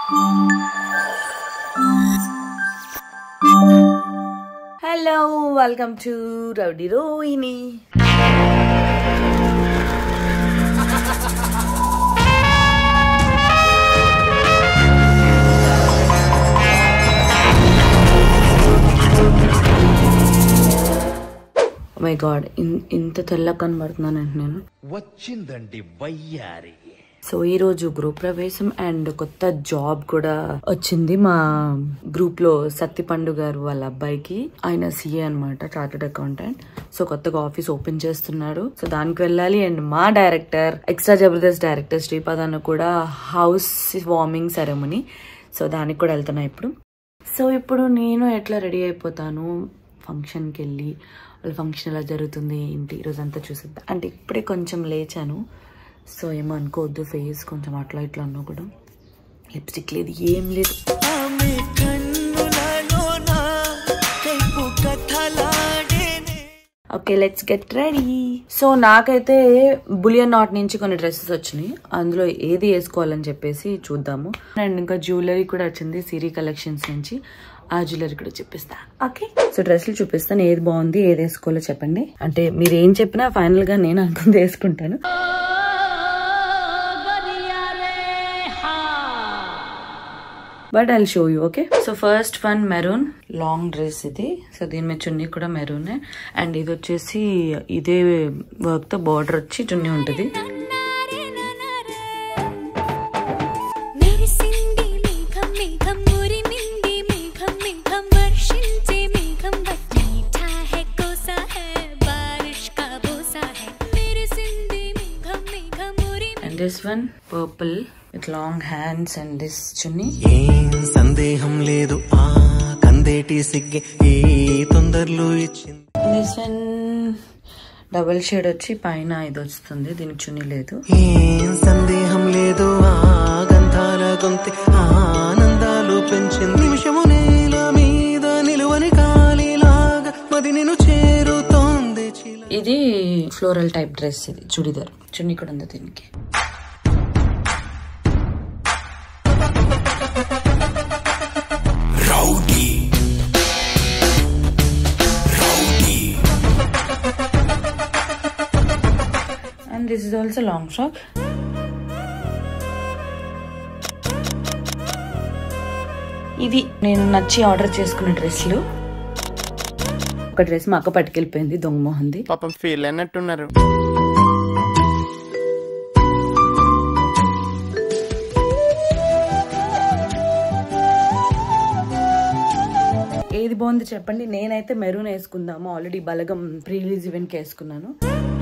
Hello welcome to rowdy Rohini my god ఇంత తెల్ల కనబడుతున్నానంటే నేను వచ్చిందండి వయ్యారి సో ఈ రోజు గ్రూప్ ప్రవేశం అండ్ కొత్త జాబ్ కూడా వచ్చింది మా గ్రూప్ లో సత్తిపండు గారు వాళ్ళ అబ్బాయికి ఆయన సీఏ అన్నమాట చార్టెడ్ అకౌంటెంట్ సో కొత్తగా ఆఫీస్ ఓపెన్ చేస్తున్నారు సో దానికి వెళ్ళాలి అండ్ మా director extra Jabardasth director Sripad అన్న కూడా హౌస్ వార్మింగ్ సెరమనీ సో దానికి కూడా వెళ్తున్నా ఇప్పుడు సో ఇప్పుడు నేను ఎట్లా రెడీ అయిపోతాను ఫంక్షన్కి వెళ్ళి వాళ్ళ ఫంక్షన్ ఎలా జరుగుతుంది ఏంటి ఈరోజు అంతా చూసిద్దాం అంటే ఇప్పుడే కొంచెం లేచాను సో ఏమో అనుకోవద్దు ఫేస్ కొంచెం అట్లా ఇట్లా అన్నా కూడా లిప్స్టిక్ లేదు ఏం లేదు okay let's get ready so నాకైతే బులియన్ నాట్ నుంచి కొన్ని డ్రెస్సెస్ వచ్చినాయి అందులో ఏది వేసుకోవాలని చెప్పేసి చూద్దాము అండ్ ఇంకా జ్యువెలరీ కూడా వచ్చింది సిరీ కలెక్షన్స్ నుంచి ఆ జ్యువెలరీ కూడా చూపిస్తా ఓకే సో డ్రెస్సులు చూపిస్తాను ఏది బాగుంది ఏది వేసుకోవాలో చెప్పండి అంటే మీరు ఏం చెప్పినా ఫైనల్ గా నేను అనుకుంది వేసుకుంటాను but I show you okay so first one maroon long dress ఇది సో దీని మీద చున్నీ కూడా మెరూనే అండ్ ఇది వచ్చేసి ఇదే వర్క్ తో బార్డర్ వచ్చి చున్నీ ఉంటుంది మెరిసింది మేఘం మేఘం మురిమింది మేఘం మేఘం వర్షించే మేఘం వచ్చి మీఠా है कोसा है बारिश का बोसा है మెరిసింది మేఘం మేఘం మురి and this one purple with long hands and this chunni ఏం సందేహం లేదు ఆ కందేటి సిగ్గే ఈ తొందరలో ఇచ్చింది దిస్ వన్ డబుల్ షేడ్ వచ్చి పైన ఇది వస్తుంది దీనికి చున్నీ లేదు ఏం సందేహం లేదు ఆ గంధాల గొంతి ఆనందాలు పెంచింది నిమిషము నేల మీద నిలువని కాలిలాగా మది నేను చేరుతోంది చిల ఇది ఫ్లోరల్ టైప్ డ్రెస్ ఇది చుడిదార్ చున్నీ కూడా ఉంది దీనికి and this is also long frock ఇది నేను నచ్చి ఆర్డర్ చేసుకున్న డ్రెస్లు ఒక డ్రెస్ మా అక్క పట్టుకెళ్ళిపోయింది దొంగ మొహంది పాపం ఫీల్ అన్నట్టున్నారు ఏది బాగుంది చెప్పండి నేనైతే మెరూన్ వేసుకుందాము ఆల్రెడీ బలగం ప్రీ రిలీజ్ ఈవెంట్కి వేసుకున్నాను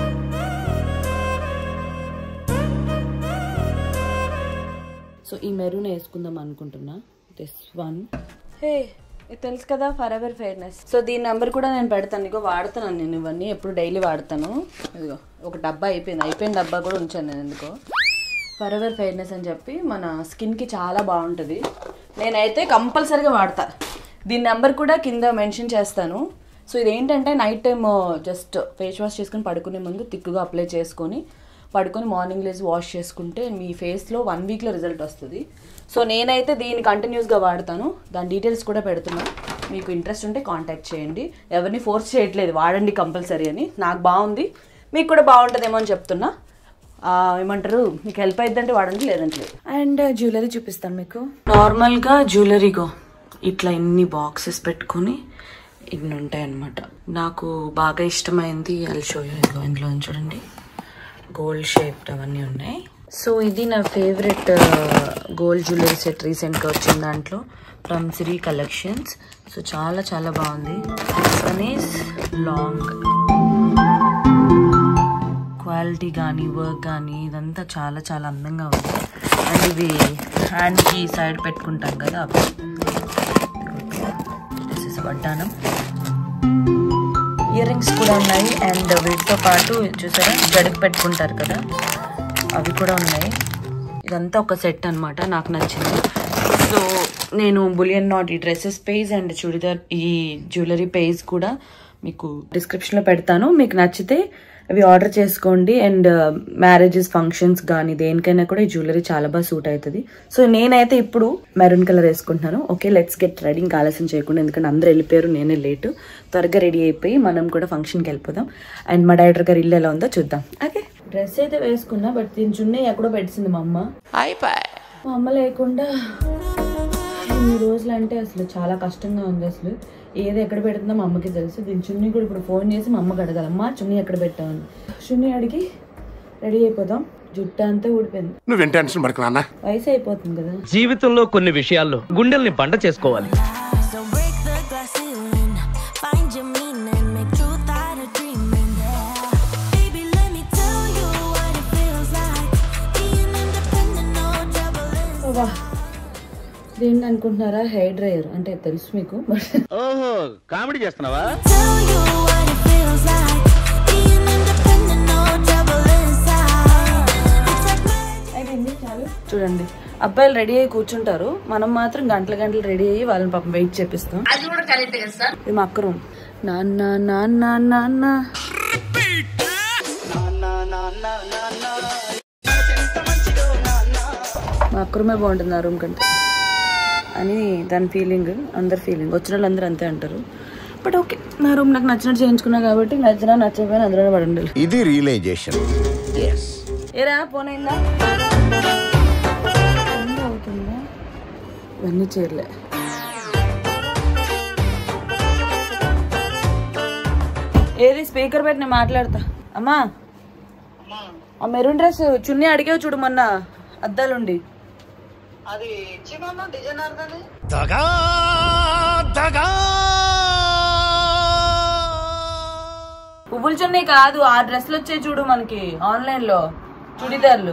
సో ఈ మెరూన్ వేసుకుందాం అనుకుంటున్నా దిస్ వన్ హే ఇది తెలుసు కదా ఫర్ ఎవర్ ఫెయిర్నెస్ సో దీని నెంబర్ కూడా నేను పెడతాను ఇగో వాడుతున్నాను నేను ఇవన్నీ ఎప్పుడు డైలీ వాడతాను ఇదిగో ఒక డబ్బా అయిపోయింది అయిపోయిన డబ్బా కూడా ఉంచాను నేను ఎందుకో ఫర్ ఎవర్ ఫెయిర్నెస్ అని చెప్పి మన స్కిన్కి చాలా బాగుంటుంది నేనైతే కంపల్సరీగా వాడతా దీని నెంబర్ కూడా కింద మెన్షన్ చేస్తాను సో ఇది ఏంటంటే night time just face wash చేసుకొని పడుకునే ముందు తిక్కుగా అప్లై చేసుకొని పడుకొని మార్నింగ్ లేసి వాష్ చేసుకుంటే మీ ఫేస్లో వన్ వీక్లో రిజల్ట్ వస్తుంది సో నేనైతే దీన్ని కంటిన్యూస్గా వాడతాను దాని డీటెయిల్స్ కూడా పెడుతున్నా మీకు ఇంట్రెస్ట్ ఉంటే కాంటాక్ట్ చేయండి ఎవరిని ఫోర్స్ చేయట్లేదు వాడండి కంపల్సరీ అని నాకు బాగుంది మీకు కూడా బాగుంటుందేమో అని చెప్తున్నా ఆ, ఏమంటారు మీకు హెల్ప్ అయిద్దంటే వాడండి లేదంటే లేదు అండ్ జ్యువెలరీ చూపిస్తాను మీకు నార్మల్గా జ్యువెలరీగో ఇట్లా ఇన్ని బాక్సెస్ పెట్టుకొని ఇన్ని ఉంటాయి అన్నమాట నాకు బాగా ఇష్టమైంది అల్షో ఇదిగో ఇందులో ఉంది చూడండి గోల్డ్ షేప్డ్ అవన్నీ ఉన్నాయి సో ఇది నా ఫేవరెట్ గోల్డ్ జ్యువెలరీ సెట్ రీసెంట్గా వచ్చిన దాంట్లో ఫ్రమ్ సిరీ కలెక్షన్స్ సో చాలా చాలా బాగుంది వన్ ఈస్ లాంగ్ క్వాలిటీ కానీ వర్క్ కానీ ఇదంతా చాలా చాలా అందంగా ఉంది అండ్ ఇవి హ్యాండ్కి సైడ్ పెట్టుకుంటాం కదా అవి దిస్ ఇస్ వడ్డానం ఇయర్ రింగ్స్ కూడా ఉన్నాయి అండ్ వీటితో పాటు చూసారా గడికి పెట్టుకుంటారు కదా అవి కూడా ఉన్నాయి ఇదంతా ఒక సెట్ అన్నమాట నాకు నచ్చింది సో నేను బులియన్ నాట్ ఈ డ్రెస్సెస్ పేజ్ అండ్ చుడిదార్ ఈ జ్యువెలరీ పేజ్ కూడా మీకు డిస్క్రిప్షన్లో పెడతాను మీకు నచ్చితే అవి ఆర్డర్ చేసుకోండి అండ్ మ్యారేజెస్ ఫంక్షన్స్ కానీ దేనికైనా కూడా ఈ జ్యువెలరీ చాలా బాగా సూట్ అవుతుంది సో నేనైతే ఇప్పుడు మెరూన్ కలర్ వేసుకుంటున్నాను ఓకే లెట్స్ గెట్ రెడీ ఇంకా ఆలస్యం చేయకుండా ఎందుకంటే అందరూ వెళ్ళిపోయారు నేనే లేటు త్వరగా రెడీ అయిపోయి మనం కూడా ఫంక్షన్కి వెళ్ళిపోదాం అండ్ మా డైరెక్టర్ గారు ఇల్లు ఎలా ఉందో చూద్దాం ఓకే డ్రెస్ అయితే వేసుకున్నా బట్ దీని చున్నీ ఎక్కడో పెట్టింది మా అమ్మ మా అమ్మ లేకుండా ఇన్ని రోజులు అంటే అసలు చాలా కష్టంగా ఉంది అసలు ఏది ఎక్కడ పెడుతుందో మా అమ్మకి తెలుసు దీని చున్నీ కూడా ఇప్పుడు ఫోన్ చేసి మా అమ్మకి అడగాలమ్మా చున్నీ ఎక్కడ పెట్టామని చున్నీ అడిగి రెడీ అయిపోదాం జుట్టు అంతా ఊడిపోయింది నువ్వేం టెన్షన్ పడకు నాన్న వయసు అయిపోతుంది కదా జీవితంలో కొన్ని విషయాల్లో గుండెల్ని బండ చేసుకోవాలి So break the glass ceiling, find your meaning, make truth out of dreaming. Baby, let me tell you what it feels like being independent, no trouble in వా దేన్ని అనుకుంటున్నారా హెయిర్ డ్రైయర్ అంటే తెలుసు మీకు బట్ ఓహో కామెడీ చేస్తున్నావా Tell you what it feels like being independent, no trouble inside. It's like magic. అయిపోయింది చాలు చూడండి అబ్బాయిలు రెడీ అయ్యి కూర్చుంటారు మనం మాత్రం గంటల గంటలు రెడీ అయ్యి వాళ్ళని పాపం వెయిట్ చేపిస్తాం ఇది మా అక్క రూమ్ నాన్న నాన్న నాన్న మా అక్క రూమే బాగుంటుంది ఆ రూమ్ కంటే అని దాని ఫీలింగ్ అందరి ఫీలింగ్ వచ్చిన వాళ్ళు అందరూ అంతే అంటారు బట్ ఓకే నా రూమ్ నాకు నచ్చినట్టు చేయించుకున్నా కాబట్టి నచ్చినా నచ్చకపోయినా అందులోనే పడి ఉండాలి ఇది రియలైజేషన్ ఏరా పోనైందా ఎండ అవుతుందా ఇవన్నీ చీరలే ఏది స్పీకర్ పెట్టి నేను మాట్లాడతా అమ్మా ఆ మెరూన్ డ్రెస్ చున్నీ అడిగావు చూడు మొన్న అద్దాలుండి దగా దగా పువ్వుల చున్నీ కాదు ఆ డ్రెస్లు వచ్చాయి చూడు మనకి ఆన్లైన్ లో చుడిదార్లు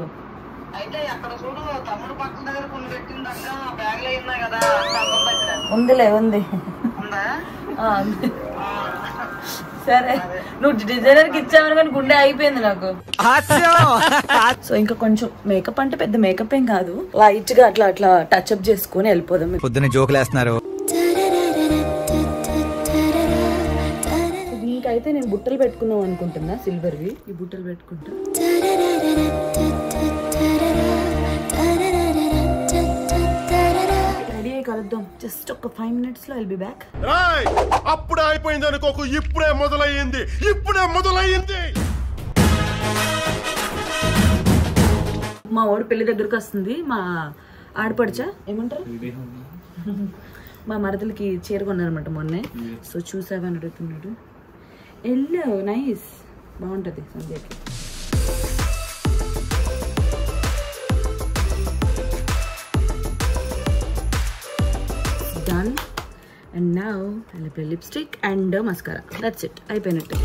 ఉందిలే ఉంది ఆ, ఉంది. సరే నువ్వు డిజైనర్ కి ఇచ్చావని కానీ గుండె అయిపోయింది నాకు సో ఇంకా కొంచెం మేకప్ అంటే పెద్ద మేకప్ ఏం కాదు లైట్ గా అట్లా అట్లా టచ్ అప్ చేసుకుని వెళ్ళిపోదాం పొద్దున్న జోకులు వేస్తున్నారు దీనికైతే నేను బుట్టలు పెట్టుకుందాం అనుకుంటున్నా సిల్వర్ వి ఈ బుట్టలు పెట్టుకుంటా రెడీ అయ్యి కలుద్దాం జస్ట్ ఒక ఫైవ్ మినిట్స్ లో విల్ బి బ్యాక్ రాయ్ అప్పుడే అయిపోయింది అనుకోకు ఇప్పుడే మొదలయ్యింది ఇప్పుడే మొదలయ్యింది మా వాడు పెళ్లి దగ్గరకు వస్తుంది మా ఆడపడుచా ఏమంటారు మా మరదలకి చీర కొన్నారనమాట మొన్నే సో చూసావని అడుగుతున్నాడు ఎల్లో నైస్ బాగుంటుంది సంధ్యకి done and now lipstick and mascara that's it అయిపోయినట్టు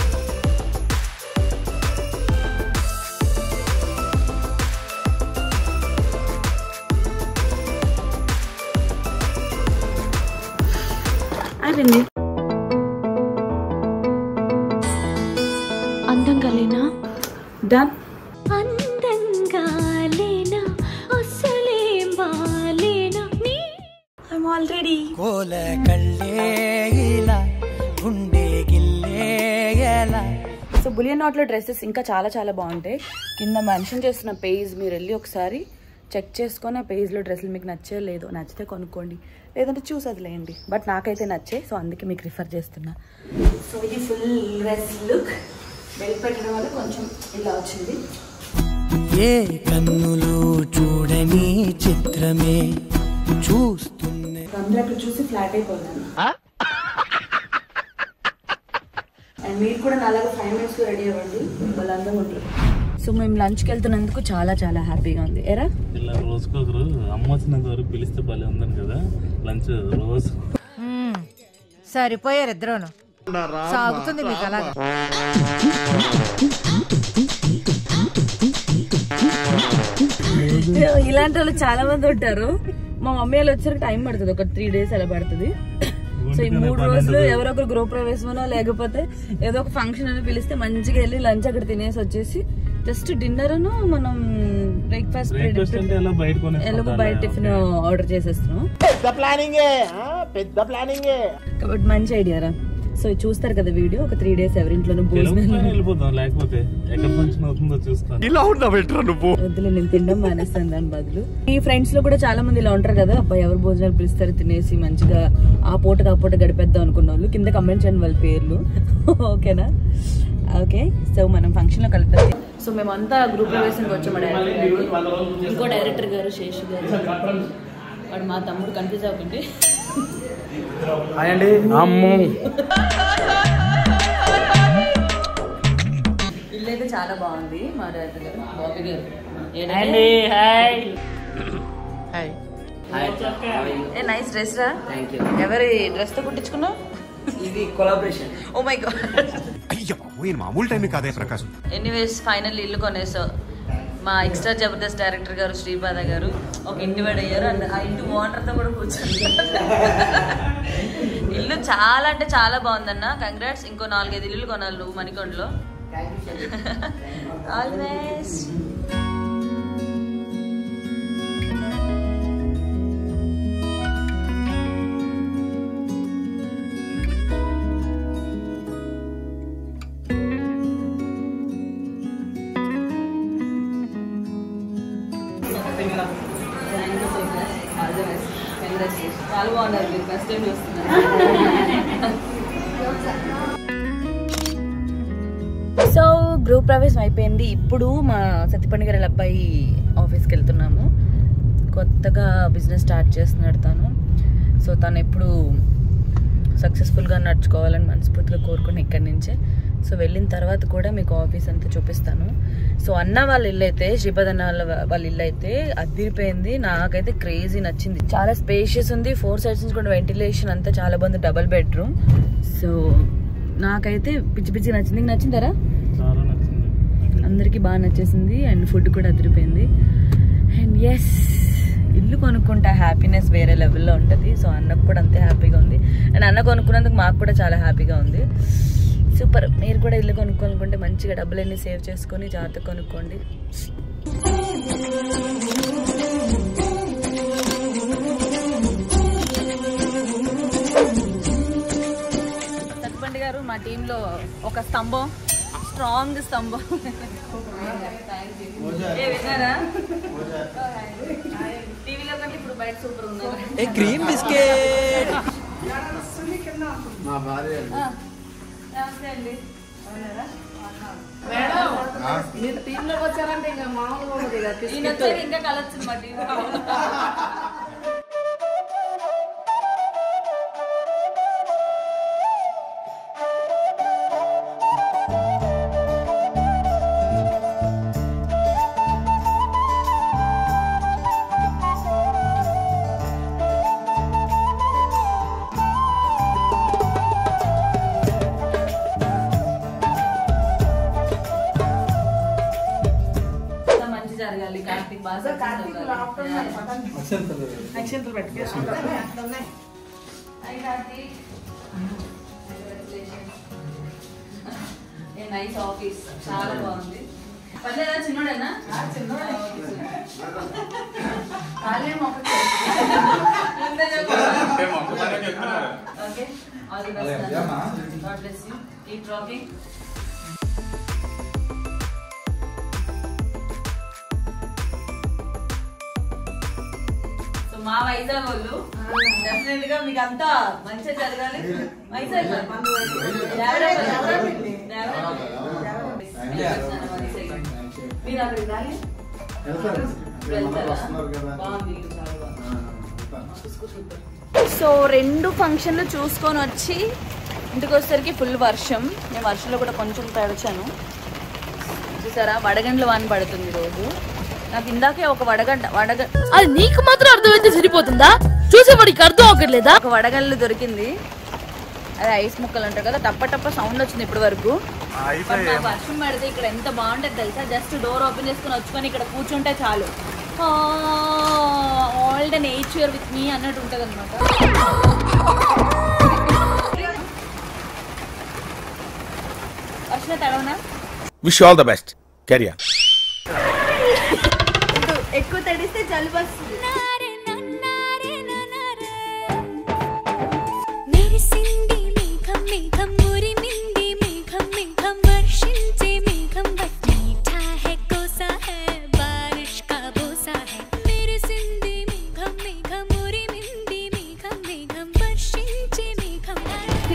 అయిపోయింది అందంగా లేనా డన్ అందంగా లేనా అసలేం బాలేనా నీ ఐమ్ ఆల్ రెడీ కోల కళ్ళే ఇలా గుండె గిల్లే ఎలా సో బులియన్ నాట్లో డ్రెస్సెస్ ఇంకా చాలా చాలా బాగుంటాయి కింద మెన్షన్ చేస్తున్న పేజ్ మీరు వెళ్ళి ఒకసారి చెక్ చేసుకొని ఆ పేజ్లో డ్రెస్సులు మీకు నచ్చే లేదో నచ్చితే కొనుక్కోండి లేదంటే చూసి వదిలేయండి బట్ నాకైతే నచ్చే సో అందుకే మీకు రిఫర్ చేస్తున్నా సో ఇది ఫుల్ డ్రెస్ లుక్ బెల్ట్ పెట్టడం వల్ల కొంచెం ఇలా వచ్చింది ఏ కన్నులు చూడని చిత్రమే చూస్తున్నే అందరూ అక్కడ చూసి ఫ్లాట్ అయిపోయాను అండ్ మీరు కూడా నాలాగా ఫైవ్ మినిట్స్ లో రెడీ అవ్వండి వాళ్ళందరూ ఉంటారు సో మేము లంచ్కి వెళ్తున్నందుకు చాలా చాలా హ్యాపీగా ఉంది ఎరా ఇలా రోజుకొకరు అమ్మ వచ్చినంత వరకు పిలిస్తే భలే ఉందని కదా లంచ్ రోజు సరిపోయారు ఇద్దరును సాగుతుంది మీకు అలాగా ఇలాంటి వాళ్ళు చాలా మంది ఉంటారు మా మమ్మీ వాళ్ళు వచ్చారు టైం పడుతుంది ఒక త్రీ డేస్ అలా పడుతుంది సో ఈ మూడు రోజులు ఎవరో ఒకరు గృహ ప్రవేశమనో లేకపోతే ఏదో ఒక ఫంక్షన్ అని పిలిస్తే మంచిగా వెళ్ళి లంచ్ అక్కడ తినేసి వచ్చేసి జస్ట్ డిన్నర్ మనం బ్రేక్ఫాస్ట్ బ్రేక్ఫాస్ట్ అంటే ఎలా బయట ఎలాగో బయట టిఫిన్ ఆర్డర్ చేసేస్తున్నాం పెద్ద ప్లానింగే పెద్ద ప్లానింగే కాబట్టి మంచి ఐడియా రా సో ఇది చూస్తారు కదా వీడియో ఒక త్రీ డేస్ ఎవరింట్లోనూ తెలుగులో భోజనాలు వెళ్ళిపోతాం లేకపోతే ఎక్కడ ఫంక్షన్ అవుతుందో చూస్తాను ఇలా ఉన్నావేంట్రా నువ్వు వద్దులే నేను తినడం మానేస్తాను దాని బదులు ఈ ఫ్రెండ్స్ లో కూడా చాలా మంది ఇలా ఉంటారు కదా అబ్బాయి ఎవరు భోజనాలు పిలుస్తారు తినేసి మంచిగా ఆ పూటకి ఆ పూట గడిపేద్దాం అనుకున్న వాళ్ళు కింద కమెంట్ చేయండి వాళ్ళ పేర్లు ఓకేనా ఓకే సో మనం ఫంక్షన్ లో కలుద్దాం సో మేమంతా గ్రూప్ ప్రవేశంకి వచ్చాము డైరెక్టర్ గారికి ఇంకో డైరెక్టర్ గారు శేషు గారు వాడు మా తమ్ముడు కన్ఫ్యూజ్ అవ్వకండి అండి అమ్మో ఇల్లు అయితే చాలా బాగుంది మా డైరెక్టర్ గారు బాబీ గారు అండి హాయ్ ఏ నైస్ డ్రెస్ రా ఎవరి డ్రెస్ తో కుట్టించుకున్నావు ఇది కొలాబరేషన్ ఓ మై గాడ్ అయ్య బాబు మామూలు టైం కాదే ప్రకాశం ఎనీవేస్ ఫైనల్ ఇల్లు కొనేసావు మా ఎక్స్ట్రా జబర్దస్త్ డైరెక్టర్ గారు శ్రీపాద గారు ఒక ఇంటి వాడు అయ్యారు అండ్ ఆ ఇంటి ఓనర్తో కూడా కూర్చొని ఇల్లు చాలా అంటే చాలా బాగుందన్న కంగ్రాట్స్ ఇంకో నాలుగైదు ఇల్లులు కొనాలి నువ్వు మణికొండలో ఆల్వేస్ చాలా బాగున్నారు మీరు ఫస్ట్ టైం చూస్తున్నారు సో గ్రూప్ ప్రవేశం అయిపోయింది ఇప్పుడు మా సత్యపండి గారి అబ్బాయి ఆఫీస్కి వెళ్తున్నాము కొత్తగా బిజినెస్ స్టార్ట్ చేస్తున్నాడు తను సో తను ఎప్పుడు సక్సెస్ఫుల్గా నడుచుకోవాలని మనస్ఫూర్తిగా కోరుకుని ఇక్కడి నుంచే సో వెళ్ళిన తర్వాత కూడా మీకు ఆఫీస్ అంతా చూపిస్తాను సో అన్న వాళ్ళ ఇల్లు అయితే శ్రీపద అన్న వాళ్ళ వాళ్ళ ఇల్లు అయితే అదిరిపోయింది నాకైతే క్రేజీ నచ్చింది చాలా స్పేషియస్ ఉంది ఫోర్ సైడ్స్ నుంచి కూడా వెంటిలేషన్ అంతా చాలా బాగుంది డబల్ బెడ్రూమ్ సో నాకైతే పిచ్చి పిచ్చి నచ్చింది నీకు నచ్చిందరా చాలా నచ్చింది అందరికీ బాగా నచ్చేసింది అండ్ ఫుడ్ కూడా అదిరిపోయింది అండ్ ఎస్ ఇల్లు కొనుక్కుంటే హ్యాపీనెస్ వేరే లెవెల్లో ఉంటుంది సో అన్నకు కూడా అంతే హ్యాపీగా ఉంది అండ్ అన్న కొనుక్కున్నందుకు మాకు కూడా చాలా హ్యాపీగా ఉంది సూపర్ మీరు కూడా ఇల్లు కొనుక్కోనుకుంటే మంచిగా డబ్బులన్నీ సేవ్ చేసుకొని జాగ్రత్త కొనుక్కోండి సత్పండి గారు మా టీంలో ఒక స్తంభం స్ట్రాంగ్ స్తంభం ఏ విన్నారా టీవీలో కంటే ఇప్పుడు బయట సూపర్ ఉన్నారు ఏ గ్రీన్ బిస్కెట్ నమస్తే అండి బాగున్నారా? ఈయన వచ్చాక ఇంకా కలొచ్చింది మా టీవీ అంతా మంచి జరగాలి కార్తీక్ బాగా అక్షంతలు పెట్టుకో hi Karthik a nice office చాలా బాగుంది పర్లేదా చిన్నోడేనా చిన్నోడే okay all the best god bless you keep rocking so మా వైజాగ్ వాళ్ళు డెఫినెట్ గా మీకు అంతా మంచిగా జరగాలి వైజాగ్ దేవరాపల్లి. దేవరాపల్లి. మీరు అక్కడికి రాలి వెళ్తారా? బాగుంది ఇది చాలా బాగుంది. సో రెండు ఫంక్షన్లు చూసుకొని వచ్చి ఇంటికి వచ్చేసరికి ఫుల్ వర్షం నేను వర్షంలో కూడా కొంచెం తడిచాను చూసారా వడగండ్ల వాన పడుతుంది రోజు నాకు ఇందాకే ఒక వడగంట వడగ అది నీకు మాత్రం అర్థమైతే సరిపోతుందా చూసేవాడికి అర్థం అవ్వట్లేదా ఒక వడగండ్లు దొరికింది అదే ఐస్ ముక్కలు ఉంటాయి కదా టప్ప టప్ప సౌండ్ వచ్చింది ఇప్పటి వరకు బట్ నాకు వర్షం పడితే ఇక్కడ ఎంత బాగుంటుంది తెలుసా జస్ట్ డోర్ ఓపెన్ చేసుకుని వచ్చుకొని ఇక్కడ కూర్చుంటే చాలు all the nature with me అన్నట్టు ఉంటుంది అనమాట వర్షం తడవనా wish all the best career ఎక్కువ తడిస్తే జలుబు వస్తుంది మెరిసింది మేఘం మేఘం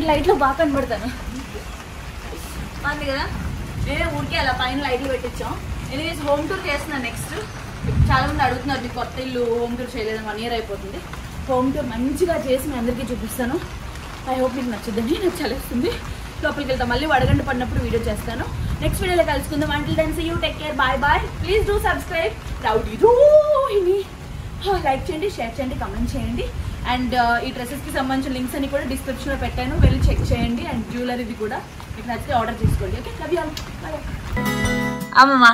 లైట్లో బాగా కనబడతాను బాగుంది కదా నేనే ఊరికే అలా పైన లైట్లు పెట్టించాం ఎనీవేస్ హోమ్ టూర్ చేస్తున్నాను నెక్స్ట్ చాలా మంది అడుగుతున్నారు మీ కొత్త ఇల్లు హోమ్ టూర్ చేయలేదు వన్ ఇయర్ అయిపోతుంది హోమ్ టూర్ మంచిగా చేసి మీ అందరికీ చూపిస్తాను ఐ హోప్ మీకు నచ్చుద్దని నాకు చలేస్తుంది లోపలికి వెళ్తాం మళ్ళీ వడగంట పడినప్పుడు వీడియో చేస్తాను నెక్స్ట్ వీడియోలో కలుసుకుందాం until then see you take care bye bye please do subscribe rowdy Rohini like చేయండి షేర్ చేయండి కమెంట్ చేయండి అండ్ ఈ డ్రెస్సెస్కి సంబంధించిన లింక్స్ అన్ని కూడా డిస్క్రిప్షన్లో పెట్టాను వెళ్ళి చెక్ చేయండి అండ్ జ్యువెలరీది కూడా మీకు నచ్చితే ఆర్డర్ చేసుకోండి ఓకే లవ్ యూ ఆల్ అమ్మమ్మ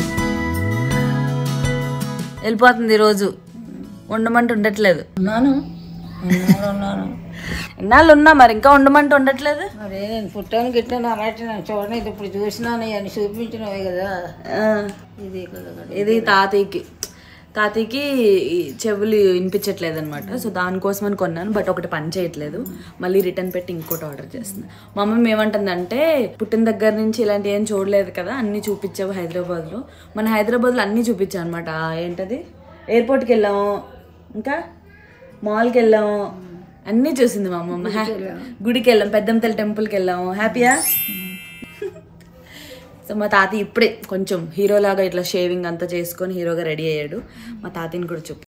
వెళ్ళిపోతుంది ఈరోజు ఉండమంటే ఉండట్లేదు ఉన్నాను ఉన్నాను ఉన్నాను ఎన్నాళ్ళు ఉన్నా మరి ఇంకా ఉండమంటే ఉండట్లేదు మరి నేను పుట్టాను గిట్టాను అలాంటి నేను చూడలేదు ఇప్పుడు చూసినాను అని చూపించినవే కదా ఇది కదా ఇది తాతయ్యకి తాతయ్యకి ఈ చెవులు వినిపించట్లేదు అనమాట సో దానికోసమని కొన్నాను బట్ ఒకటి పని చేయట్లేదు మళ్ళీ రిటర్న్ పెట్టి ఇంకోటి ఆర్డర్ చేస్తున్నాను మా అమ్మమ్మ ఏమంటుందంటే పుట్టిన దగ్గర నుంచి ఇలాంటి ఏం చూడలేదు కదా అన్నీ చూపించావు హైదరాబాద్లో మన హైదరాబాద్లో అన్నీ చూపించాం అనమాట ఏంటది ఎయిర్పోర్ట్కి వెళ్ళాము ఇంకా మాల్కి వెళ్ళాము అన్నీ చూసింది మా అమ్మమ్మ హ్యా- గుడికి వెళ్ళాం పెద్దంతల్లి టెంపుల్కి వెళ్ళాము హ్యాపీయా సో మా తాతయ్య ఇప్పుడే కొంచెం హీరోలాగా ఇట్లా షేవింగ్ అంతా చేసుకొని హీరోగా రెడీ అయ్యాడు మా తాతయ్యని కూడా చూపి